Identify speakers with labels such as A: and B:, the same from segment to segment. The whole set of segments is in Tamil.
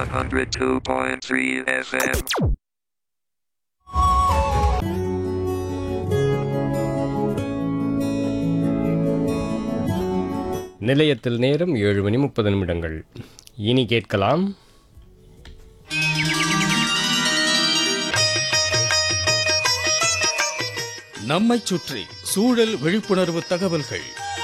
A: 102.3 FM.
B: நிலையத்தில் நேரம் ஏழு மணி முப்பது நிமிடங்கள் இனி கேட்கலாம்
C: நம்மைச் சுற்றி சூழல் விழிப்புணர்வு தகவல்கள்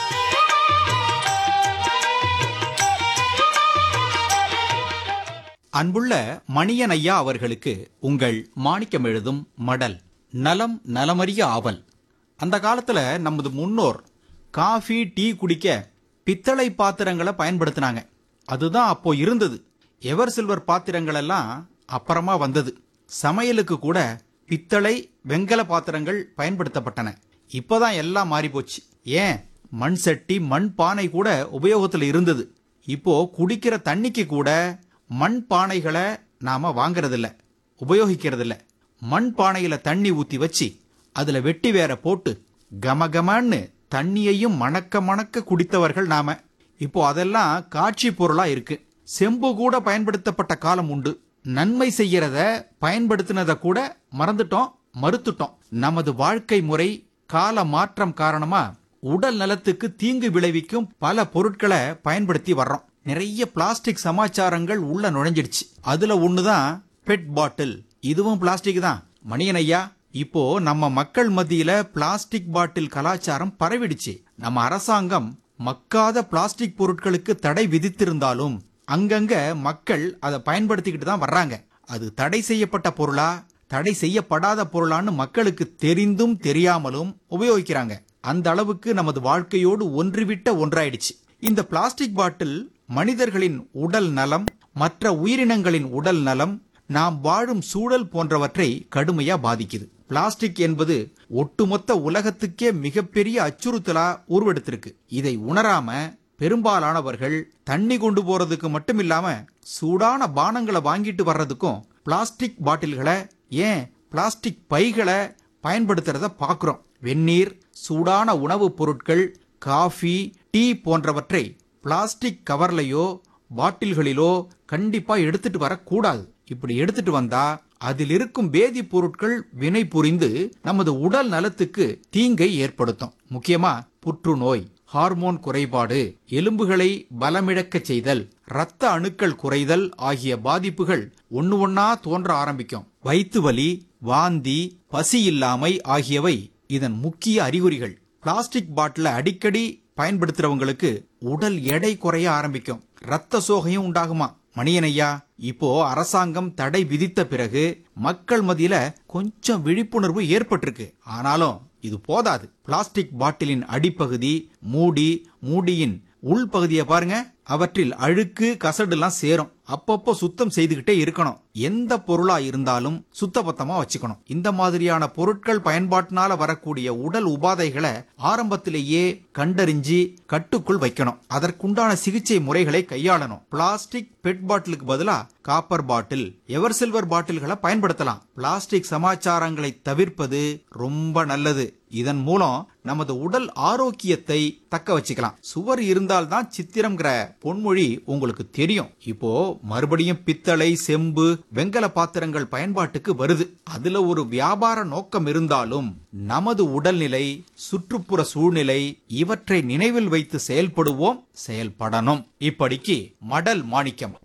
D: அன்புள்ள மணியன் ஐயா அவர்களுக்கு உங்கள் மாணிக்கம் எழுதும் மடல் நலம் நலமறிய ஆவல் அந்த காலத்துல நமது முன்னோர் காஃபி டீ குடிக்க பித்தளை பாத்திரங்களை பயன்படுத்தினாங்க அதுதான் அப்போ இருந்தது எவர் சில்வர் பாத்திரங்கள் எல்லாம் அப்புறமா வந்தது சமையலுக்கு கூட பித்தளை வெங்கல பாத்திரங்கள் பயன்படுத்தப்பட்டன இப்பதான் எல்லாம் மாறி போச்சு ஏன் மண் சட்டி மண் பானை கூட உபயோகத்தில் இருந்தது இப்போ குடிக்கிற தண்ணிக்கு கூட மண் பானைகளை நாம வாங்குறதில்ல உபயோகிக்கிறதில்ல மண் பானையில தண்ணி ஊத்தி வச்சு அதுல வெட்டி வேற போட்டு கமகமன்னு தண்ணியையும் மணக்க மணக்க குடித்தவர்கள் நாம இப்போ அதெல்லாம் காட்சி பொருளா இருக்கு செம்பு கூட பயன்படுத்தப்பட்ட காலம் உண்டு நன்மை செய்யறத பயன்படுத்தினத கூட மறந்துட்டோம் மறுத்துட்டோம் நமது வாழ்க்கை முறை கால மாற்றம் காரணமா உடல் நலத்துக்கு தீங்கு விளைவிக்கும் பல பொருட்களை பயன்படுத்தி வர்றோம் நிறைய பிளாஸ்டிக் சமாச்சாரங்கள் உள்ள நுழைஞ்சிடுச்சு அதுல ஒண்ணுதான் பெட் பாட்டில் இதுவும் பிளாஸ்டிக் தான் மணியன் ஐயா இப்போ நம்ம மக்கள் மத்தியில பிளாஸ்டிக் பாட்டில் கலாச்சாரம் பரவிடுச்சு நம்ம அரசாங்கம் மக்காத பிளாஸ்டிக் பொருட்களுக்கு தடை விதித்திருந்தாலும் அங்கங்க மக்கள் அதை பயன்படுத்திக்கிட்டு தான் வர்றாங்க அது தடை செய்யப்பட்ட பொருளா தடை செய்யப்படாத பொருளான்னு மக்களுக்கு தெரிந்தும் தெரியாமலும் உபயோகிக்கிறாங்க அந்த அளவுக்கு நமது வாழ்க்கையோடு ஒன்றிவிட்ட ஒன்றாயிடுச்சு இந்த பிளாஸ்டிக் பாட்டில் மனிதர்களின் உடல் நலம் மற்ற உயிரினங்களின் உடல் நலம் நாம் வாழும் சூழல் போன்றவற்றை கடுமையா பாதிக்குது பிளாஸ்டிக் என்பது ஒட்டுமொத்த உலகத்துக்கே மிகப்பெரிய அச்சுறுத்தலா உருவெடுத்திருக்கு இதை உணராம பெரும்பாலானவர்கள் தண்ணி கொண்டு போறதுக்கு மட்டும் இல்லாம சூடான பானங்களை வாங்கிட்டு வர்றதுக்கும் பிளாஸ்டிக் பாட்டில்களை ஏன் பிளாஸ்டிக் பைகளை பயன்படுத்துறத பார்க்கிறோம் வெந்நீர் சூடான உணவுப் பொருட்கள் காஃபி டீ போன்றவற்றை பிளாஸ்டிக் கவர்லையோ பாட்டில்களிலோ கண்டிப்பா எடுத்துட்டு வரக்கூடாது இப்படி எடுத்துட்டு வந்தா அதில் இருக்கும் வேதிப் பொருட்கள் வினை புரிந்து நமது உடல் நலத்துக்கு தீங்கை ஏற்படுத்தும் முக்கியமா புற்றுநோய் ஹார்மோன் குறைபாடு எலும்புகளை பலமிழக்கச் செய்தல் இரத்த அணுக்கள் குறைதல் ஆகிய பாதிப்புகள் ஒன்னு ஒன்னா தோன்ற ஆரம்பிக்கும் வயிற்று வலி வாந்தி பசி இல்லாமை ஆகியவை இதன் முக்கிய அறிகுறிகள் பிளாஸ்டிக் பாட்டில அடிக்கடி பயன்படுத்துறவங்களுக்கு உடல் எடை குறைய ஆரம்பிக்கும் ரத்த சோகையும் உண்டாகுமா மணியன் ஐயா இப்போ அரசாங்கம் தடை விதித்த பிறகு மக்கள் மத்தியில கொஞ்சம் விழிப்புணர்வு ஏற்பட்டிருக்கு ஆனாலும் இது போதாது பிளாஸ்டிக் பாட்டிலின் அடிப்பகுதி மூடி மூடியின் உள்பகுதியை பாருங்க அவற்றில் அழுக்கு கசடுலாம் சேரும் அப்பப்போ சுத்தம் செய்துகிட்டே இருக்கணும் எந்த பொருளா இருந்தாலும் சுத்தபத்தமா வச்சுக்கணும் இந்த மாதிரியான பொருட்கள் பயன்பாட்டினால வரக்கூடிய உடல் உபாதைகளை ஆரம்பத்திலேயே கண்டறிஞ்சு கட்டுக்குள் வைக்கணும் அதற்குண்டான சிகிச்சை முறைகளை கையாளணும் பிளாஸ்டிக் பெட் பாட்டிலுக்கு பதிலா காப்பர் பாட்டில் எவர் சில்வர் பாட்டில்களை பயன்படுத்தலாம் பிளாஸ்டிக் சமாச்சாரங்களை தவிர்ப்பது ரொம்ப நல்லது இதன் மூலம் நமது உடல் ஆரோக்கியத்தை தக்க வச்சுக்கலாம் சுவர் இருந்தால்தான் சித்திரம்ங்கிற பொன்மொழி உங்களுக்கு தெரியும் இப்போ மறுபடியும் பித்தளை செம்பு வெங்கல பாத்திரங்கள் பயன்பாட்டுக்கு வருது அதுல ஒரு வியாபார நோக்கம் இருந்தாலும் நமது உடல்நிலை சுற்றுப்புற சூழ்நிலை இவற்றை நினைவில் வைத்து செயல்படுவோம் செயல்படணும் இப்படிக்கு மடல் மாணிக்கம்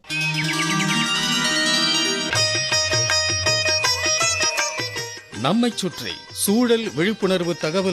C: நம்மைச் சுற்றி சூழல் விழிப்புணர்வு தகவல்